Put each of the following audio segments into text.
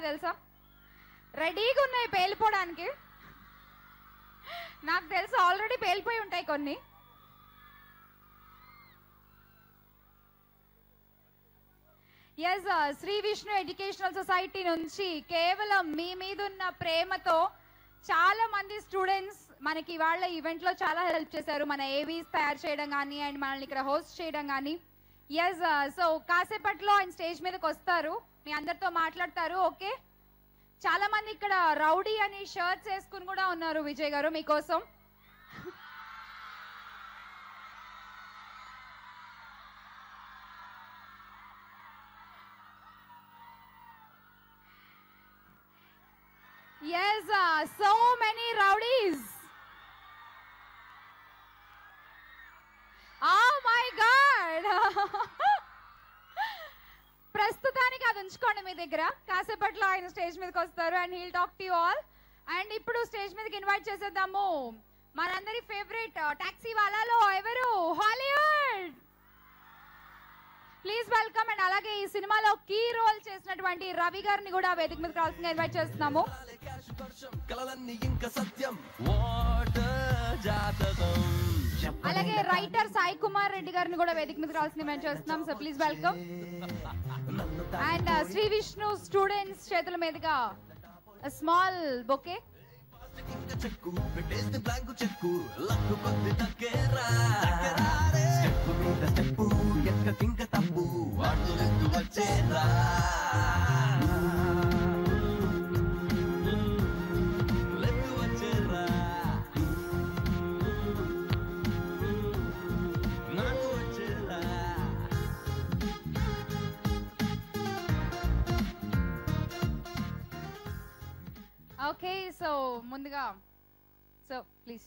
ఉన్నాయి తెలుసా రెడీగా ఉన్నాయి పేలిపోవడానికి నాకు తెలుసు ఆల్రెడీ పేలిపోయి ఉంటాయి కొన్ని S Sri Vishnu educational society నుంచి కేవలం మీ మీద ఉన్న ప్రేమతో చాలా మంది స్టూడెంట్స్ మనకి వాళ్ళ ఈవెంట్ లో చాలా హెల్ప్ చేశారు మన ఏవీస్ తయారు చేయడం కానీ అండ్ మనల్ని ఇక్కడ హోస్ట్ చేయడం కానీ ఎస్ సో కాసేపట్లో ఆయన స్టేజ్ మీదకి వస్తారు మీ అందరితో మాట్లాడతారు ఓకే చాలా మంది ఇక్కడ రౌడీ అని షర్ట్స్ వేసుకుని కూడా ఉన్నారు విజయ్ గారు మీకోసం Yes, uh, so many rowdies. Oh my God! ప్రస్తుతానికి అది ఉంచుకోండి మీ దగ్గర కాసేపట్లో ఆయన స్టేజ్ మీదకి వస్తారు and he'll talk to all and ఇప్పుడు స్టేజ్ మీదకి ఇన్వైట్ చేసేద్దాము మనందరి ఫేవరెట్ టాక్సీ వాళ్ళలో ఎవరు హాలీవుడ్ ప్లీజ్ వెల్కమ్ అండ్ అలాగే ఈ సినిమాలో కీ రోల్ చేసినటువంటి రవి గారిని కూడా వేదిక మీద కావాల్సిందిగా ఇన్వైట్ చేస్తున్నాము కలలన్నీ ఇంకా సత్యం వాటర్ జాతకం అలాగే రైటర్ సాయి కుమార్ రెడ్డి గారిని కూడా వేదిక మీద రావాల్సిన ఇన్వైట్ చేస్తున్నాం so please welcome and Sri Vishnu students చేతుల మీదుగా స్మాల్ బొకే ఇంకా చెక్కు పెట్టేస్తే బ్లాంక్ చెక్కు లక్కు కొద్ది తగ్గేరా స్టెప్ మీద స్టెప్ ఎక్క కింక తప్పు వాడు ఎత్తు వచ్చేరా లెక్కు వచ్చేరా నాకు వచ్చేరా ఓకే సో ముందుగా సో ప్లీజ్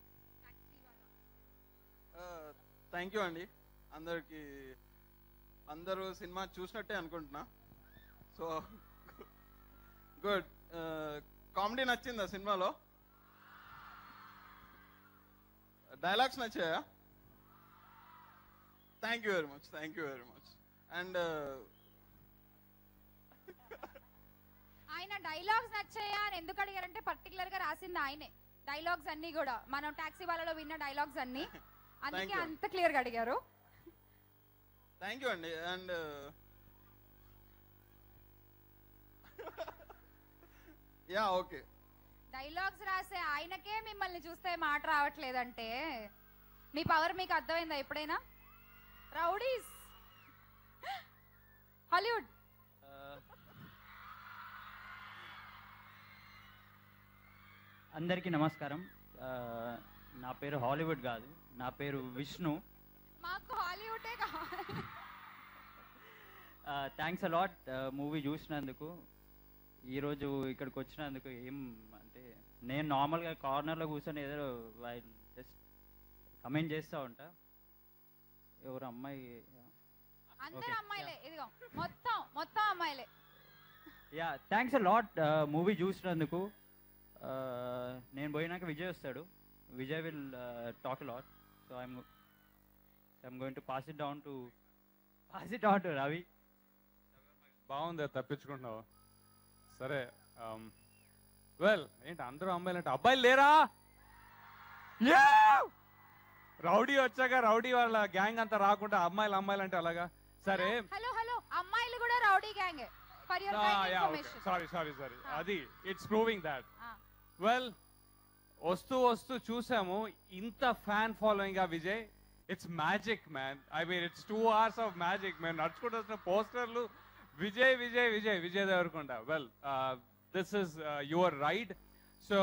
థ్యాంక్ యూ అండి అందరికి అందరూ సినిమా చూసినట్టే అనుకుంటున్నా సో గుడ్ కామెడీ నచ్చిందా సినిమాలో డైలాగ్స్ నచ్చాయా thank you very much thank you very much and ఆయన డైలాగ్స్ నచ్చాయా అని ఎందుకు అడిగారంటే పర్టికులర్ గా రాసింది ఆయనే డైలాగ్స్ అన్ని కూడా మనం టాక్సీ వాళ్ళలో విన్న డైలాగ్స్ అన్ని అందుకే you. అంత క్లియర్ గా అడిగారు థ్యాంక్ యూ అండి అండ్ యా ఓకే డైలాగ్స్ రాసే ఆయనకే మిమ్మల్ని చూస్తే మాట రావట్లేదంటే మీ పవర్ మీకు అర్థమైందా ఎప్పుడైనా రౌడీస్ హాలీవుడ్ అందరికీ నమస్కారం ఆ, నా పేరు హాలీవుడ్ కాదు నా పేరు విష్ణు మాకు హాలీవుడే కావాలి థ్యాంక్స్ అలాట్ మూవీ చూసినందుకు ఈరోజు ఇక్కడికి వచ్చినందుకు ఏం అంటే నేను నార్మల్గా కార్నర్లో కూర్చొని ఏదో జస్ట్ కమెంట్ చేస్తూ ఉంటా ఎవరు అమ్మాయి అందరు Okay. అమ్మాయిలే ఇదిగో మొత్తం మొత్తం అమ్మాయిలే యా థ్యాంక్స్ లాట్ మూవీ చూసినందుకు ఆ, నేను పోయినాక విజయ్ వస్తాడు Vijay will talk lot so I'm I'm going to pass it down to pass it down to Ravi బాగుంది అది తప్పించుకుంటున్నావు సరే వెల్ ఏంటి అందరూ అమ్మాయిలు అంటే అబ్బాయిలు లేరా Yeah! రౌడీ వచ్చాక రౌడీ వాళ్ళ గ్యాంగ్ అంతా రాకుండా అమ్మాయిలు అమ్మాయిలు అంటే అలాగా సరే హలో హలో అమ్మాయిలు కూడా rowdy gang for your information sorry sorry sorry అది ఇట్స్ ప్రూవింగ్ దాట్ వెల్ వస్తూ వస్తూ చూసాము ఇంత ఫ్యాన్ ఫాలోయింగ్ ఆ Vijay it's magic man I mean it's two hours of magic man నడుచుకుంటూ వచ్చిన పోస్టర్లు Vijay Vijay Vijay Vijay Devarakonda well this is your ride so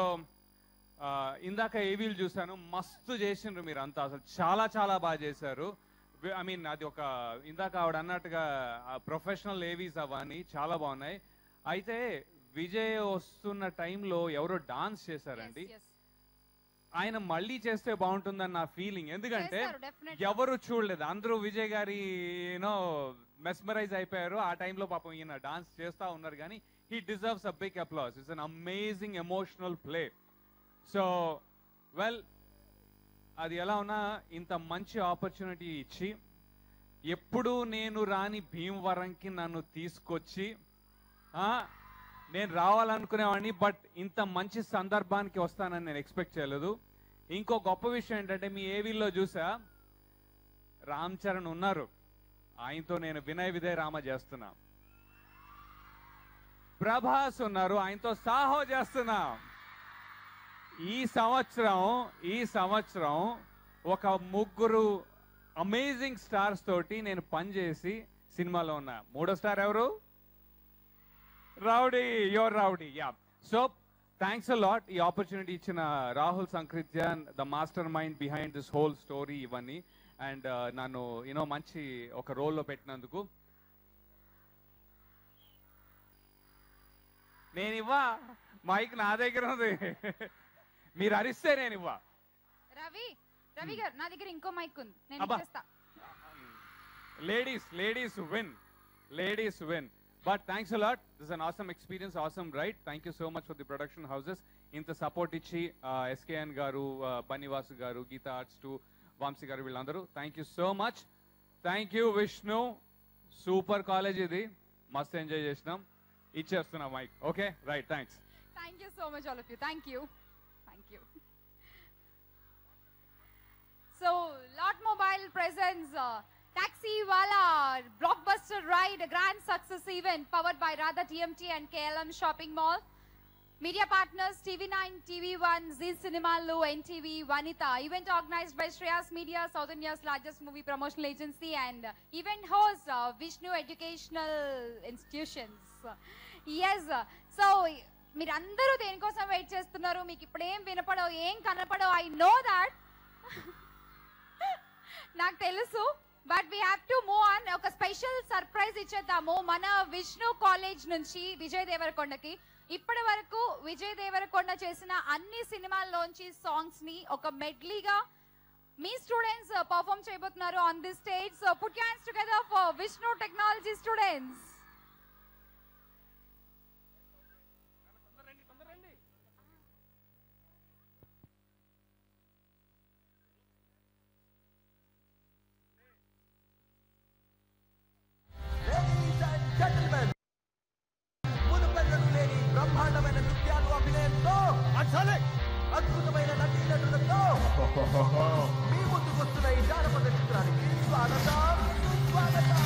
ఇందాక ఏవీలు చూశాను మస్తు చేసిండ్రు మీరు అంతా అసలు చాలా చాలా బాగా చేశారు ఐ మీన్ అది ఒక ఇందాక ఆవిడ అన్నట్టుగా ప్రొఫెషనల్ ఏవీస్ అవన్నీ చాలా బాగున్నాయి అయితే విజయ్ వస్తున్న టైంలో ఎవరో డాన్స్ చేశారండి ఆయన మళ్ళీ చేస్తే బాగుంటుందని నా ఫీలింగ్ ఎందుకంటే చేస్తారు, definitely. ఎవరు చూడలేదు అందరూ విజయ్ గారి యూనో మెస్మరైజ్ అయిపోయారు ఆ టైంలో పాపం ఈయన డాన్స్ చేస్తా ఉన్నారు కానీ he deserves a big applause it's an amazing emotional play so well అది ఎలా ఉన్నా ఇంత మంచి ఆపర్చునిటీ ఇచ్చి ఎప్పుడు నేను రాని భీమవరంకి నన్ను తీసుకొచ్చి ఆ, నేను రావాలనుకునేవాడిని బట్ ఇంత మంచి సందర్భానికి వస్తానని నేను ఎక్స్పెక్ట్ చేయలేదు ఇంకో గొప్ప విషయం ఏంటంటే మీ ఏవీలో చూసా రామ్ చరణ్ ఉన్నారు ఆయనతో నేను వినయ్ విదయ్ రామ చేస్తున్నా ప్రభాస్ ఉన్నారు ఆయనతో సాహో చేస్తున్నా ఈ సంవత్సరం ఈ సంవత్సరం ఒక ముగ్గురు అమేజింగ్ స్టార్స్ తోటి నేను పనిచేసి సినిమాలో ఉన్నా మూడో స్టార్ ఎవరు rowdy your rowdy yeah so thanks a lot ఈ ఆపర్చునిటీ ఇచ్చిన Rahul Sankrityan the mastermind behind this whole story ఇవన్నీ అండ్ నన్ను యూనో మంచి ఒక రోల్లో పెట్టినందుకు నేను ఇవ్వా మైక్ నా దగ్గర ఉంది మీరు అరిస్తే నేను ఇవ్వా రవి రవి గారు నా దగ్గర ఇంకో మైక్ ఉంది నేను అబ్బా. ఇచ్చేస్తా ladies ladies win ladies win but thanks a lot this is an awesome experience awesome ride thank you so much for the production houses ఇంత సపోర్ట్ ఇచ్చి ఎస్కేఎన్ గారు బన్నివాసు గారు గీతా ఆర్ట్స్ టు వంశీ గారు వీళ్ళందరూ thank you so much thank you Vishnu super college ఇది మస్త్ enjoy చేసినాం ఇచ్చేస్తున్నాం mike okay right thanks thank you so much all of you thank you thank you so lot mobile presence taxi wala blockbuster ride a grand success event powered by radha tmt and klm shopping mall media partners tv9 tv1 z cinemalu ntv vanita event organized by shreyas media south india's largest movie promotional agency and uh, event host uh, vishnu educational institutions yes so మీరందరూ దేనికోసం wait చేస్తున్నారు మీకు ఇప్పుడు ఏం వినపడవు ఏం కనపడవు I know that నాకు తెలుసు but we have to move on ఒక స్పెషల్ సర్ప్రైజ్ ఇచ్చేద్దాము మన విష్ణు కాలేజ్ నుంచి విజయ్ దేవరకొండకి ఇప్పటి వరకు విజయ్ దేవరకొండ చేసిన అన్ని సినిమాల్లోంచి సాంగ్స్ ని ఒక మెడ్లీగా మీ స్టూడెంట్స్ పర్ఫామ్ చేయబోతున్నారు on the stage so put hands together for Vishnu technology students Ladies and gentlemen, మునుపెన్నడూ లేని బ్రహ్మాండమైన నృత్యాలు అభినయంతో అద్భుతమైన నటీనటులతో మీ ముందుకొస్తున్న ఈ జానపద చిత్రానికి స్వాగతం స్వాగతం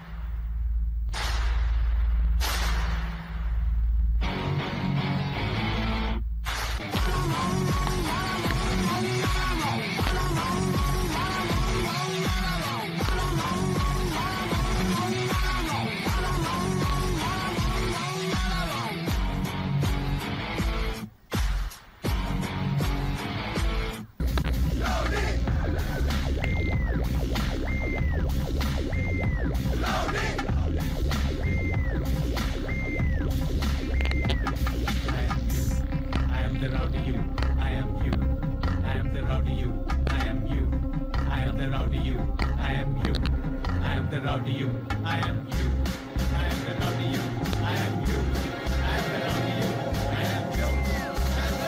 I am the rowdy you. I am you. I am the rowdy you. I am you. I am the rowdy you. I am you. I am the rowdy you. I am you. I am the rowdy you. I am you. I am the rowdy you. I am you.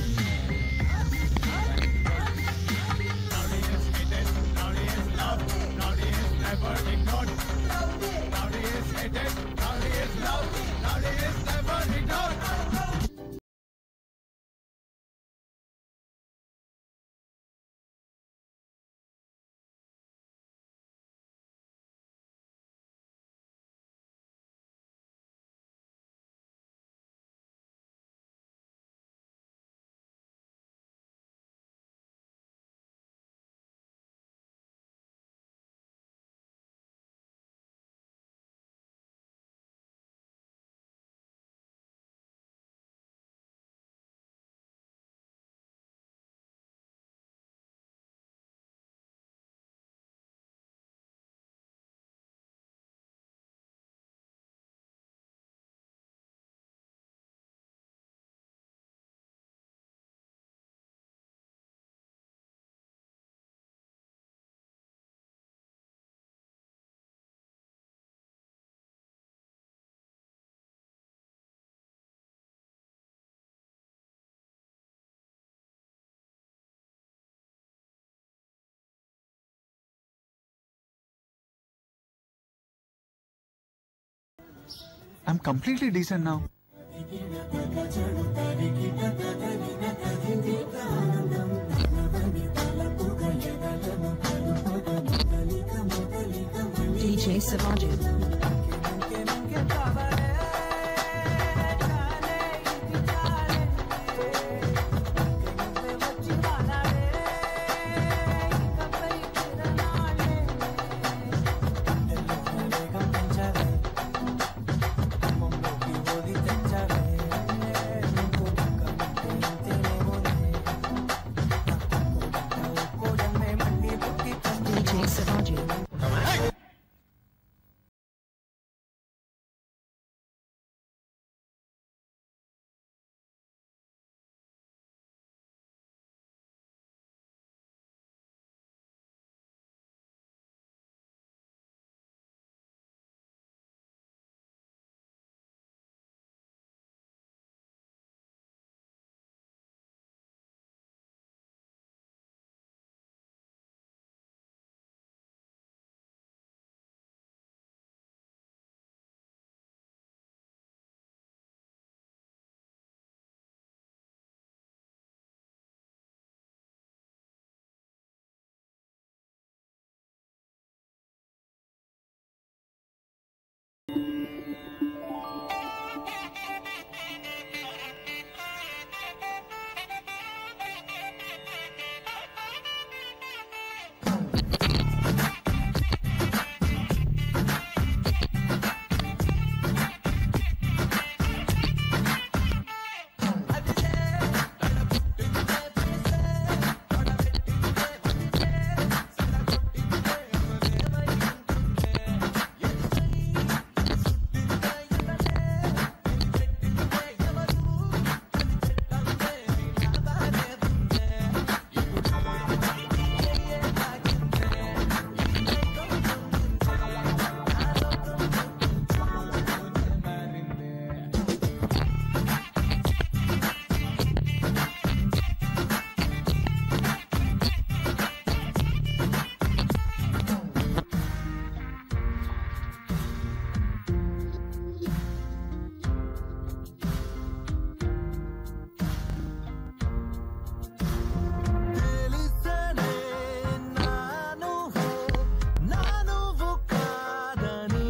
Rowdy I'm completely decent now DJ Savaji. DJ Savaji. తెలిసనే నాను నానువు కాదని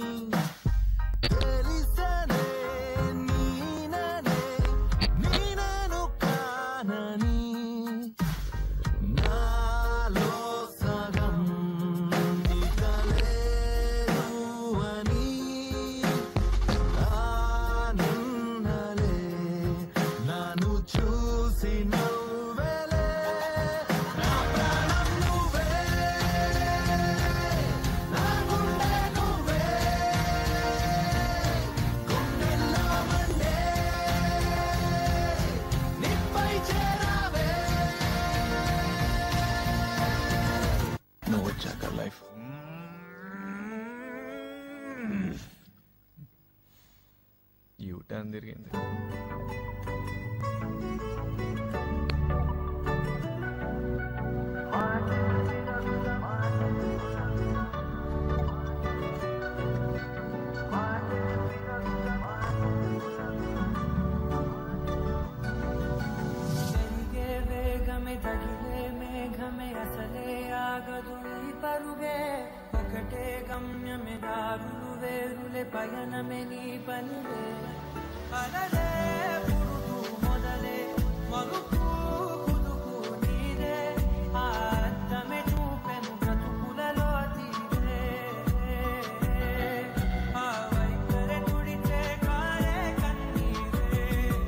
తెలిసనే నీననే నీనను కానని నాలో సగం ఇకలేదు అని నానున్నలే నన్ను చూసి నవ్వెలే నా ప్రాణం నువ్వే నా గుండె నువ్వే గుండెల్లో మండే నిప్పై చేరావే నువ్వు వచ్చాక లైఫ్ యూ టర్న్ తిరిగింది ತೆರಿಗೆ ವೇಗಮೆ ತಗಿಲೆ ಮೇಘಮೆ ಅಸಲೆ ಆಗದು ಈ ಪರುಗೆ ఒకటే గమ్యమే దారులు వేరులే పయనమే నీ పనిలే అలలే పురుగు మొదలే మరుపు కుదుకు నీరే ఆ అద్దమే చూపెను బ్రతుకులలో తీరే ఆ వైఖరే తుడిచే కారే కన్నీరే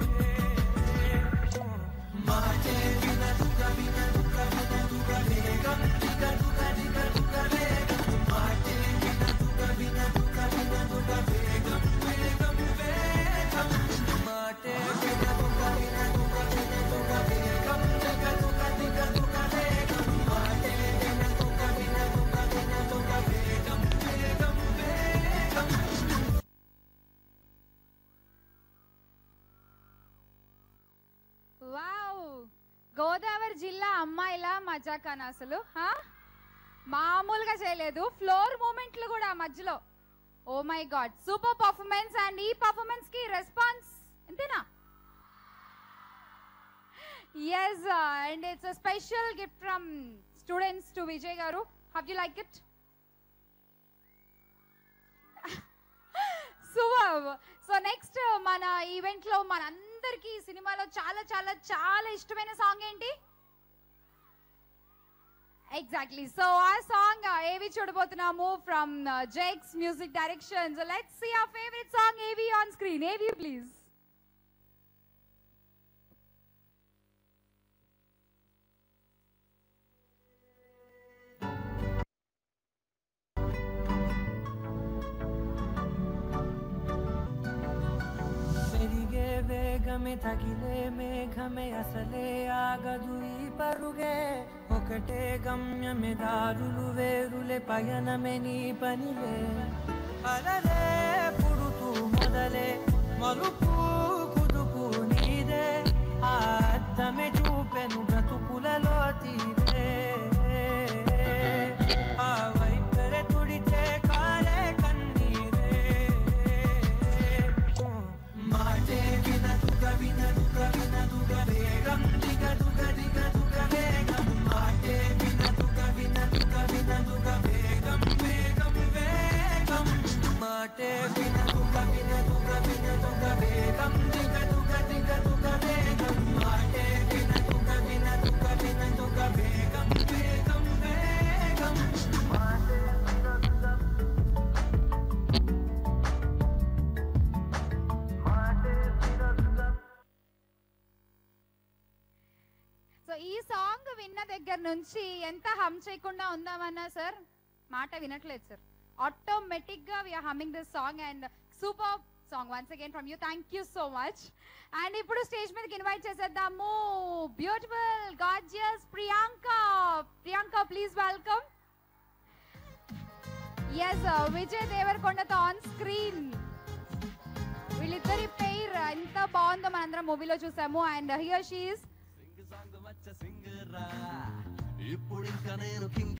మాటే వినదుక వినదుక వినదుక వేగం దిగ దుక దిగ దుక వేగం మాటే వినదుక వినదుక వినదుక వేగం వేగం వేగం మాటే వినదుక వినదుక వినదుక వేగం దిగ దుక దిగ దుక వేగం మాటే వినదుక వినదుక వినదుక వేగం వేగం వేగం వావ్ గోదావరి జిల్లా అమ్మాయిలా మజాకాన అసలు హా? మామూలుగా చేయలేదు ఫ్లోర్ మూమెంట్లు కూడా మధ్యలో oh my god super performance and ఈ పర్ఫార్మెన్స్ కి రెస్పాన్స్ ఎంతేనా yes and it's a special gift from students to Vijay గారు have you like it super so next మన ఈవెంట్ లో మన అందరికి ఈ సినిమాలో చాలా చాలా చాలా ఇష్టమైన సాంగ్ ఏంటి ఎగ్జాక్ట్లీ సో ఆ సాంగ్ ఏవి చూడబోతున్నాము from Jakes music direction so let's see ఆ favourite song AV on screen AV please పెరిగే వేగమే తగిలే మేఘమే అసలే ఆగదు ఈ పరుగే ఒకటే గమ్యమే దారులు వేరులే పయనమే నీ పనిలే అలలే పుడుతూ మొదలే మలుపు కుదుపు నీదే ఆ అద్దమే చూపెను బ్రతుకులలో తీరే ఆ వైఖరే తుడిచే కాలే కన్నీరే మాటే వినదుగ వినదుగ వినదుగ వేగం దిగ దుగ దిగ దుగ వేగం మాటే వినదుగ వినదుగ వినదుగ వేగం వేగం వేగం మాటే వినదుగ వినదుగ వినదుగ వేగం దిగ దుగ దిగ దుగ వేగం మాటే వినదుగ వినదుగ వినదుగ వేగం వేగం వేగం మాటే వినదుగ సో ఈ సాంగ్ విన్న దగ్గర నుంచి ఎంత హమ్ చేయకుండా ఉందామన్నా సార్ మాట వినట్లేదు సార్ ఆటోమేటిక్ గా we're humming this song and super song once again from you thank you so much and ఇప్పుడు స్టేజ్ మీదకి ఇన్వైట్ చేసేద్దాము beautiful gorgeous Priyanka Priyanka please welcome yes Vijay దేవరకొండతో ఆన్ స్క్రీన్ వీళ్ళిద్దరి పేర్ ఎంత బాగుందో మనందరం మూవీలో చూసాము and here she's sing song వచ్చ సింగరా ఇప్పుడు ఇంకా నేను కింగ్